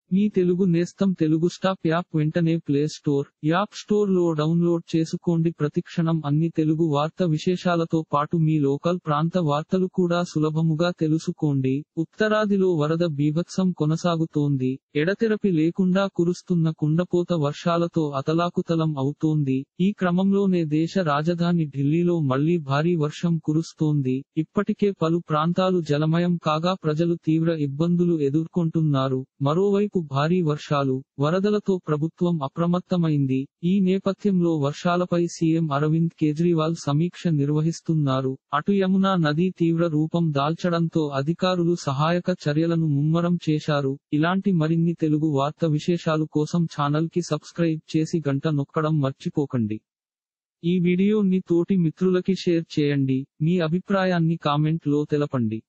మీ తెలుగు నేస్తం Telugu stop app వెంటనే play store app store లో డౌన్లోడ్ చేసుకోండి ప్రతిక్షణం అన్ని తెలుగు వార్త విశేషాలతో పాటు మీ లోకల్ ప్రాంత వార్తలు కూడా సులభముగా తెలుసుకోండి ఉత్తరాదిలో వరద బీభత్సం కొనసాగుతోంది ఎడతెరపి లేకుండా కురుస్తున్న కుండపోత వర్షాలతో అతలాకుతలం అవుతోంది ఈ క్రమంలోనే దేశ రాజధాని ఢిల్లీలో మళ్లీ భారీ వర్షం కురుస్తోంది ఇప్పటికే పలు ప్రాంతాలు జలమయం కాగా ప్రజలు తీవ్ర ఇబ్బందులు ఎదుర్కొంటున్నారు మరోవైపు భారీ వర్షాలు వరదలతో ప్రభుత్వం అప్రమత్తమైంది ఈ నేపథ్యంలో వర్షాలపై సీఎం అరవింద్ కేజ్రీవాల్ సమీక్ష నిర్వహిస్తున్నారు అటు యమునా నది తీవ్ర రూపం దాల్చడంతో అధికారులు సహాయక చర్యలను ముమ్మరం చేశారు ఇలాంటి మరిన్ని తెలుగు వార్త విశేషాలు కోసం ఛానల్ కి సబ్స్క్రైబ్ చేసి గంట నొక్కడం మర్చిపోకండి ఈ వీడియోని తోటి మిత్రులకి షేర్ చేయండి మీ అభిప్రాయాన్ని కామెంట్ లో తెలపండి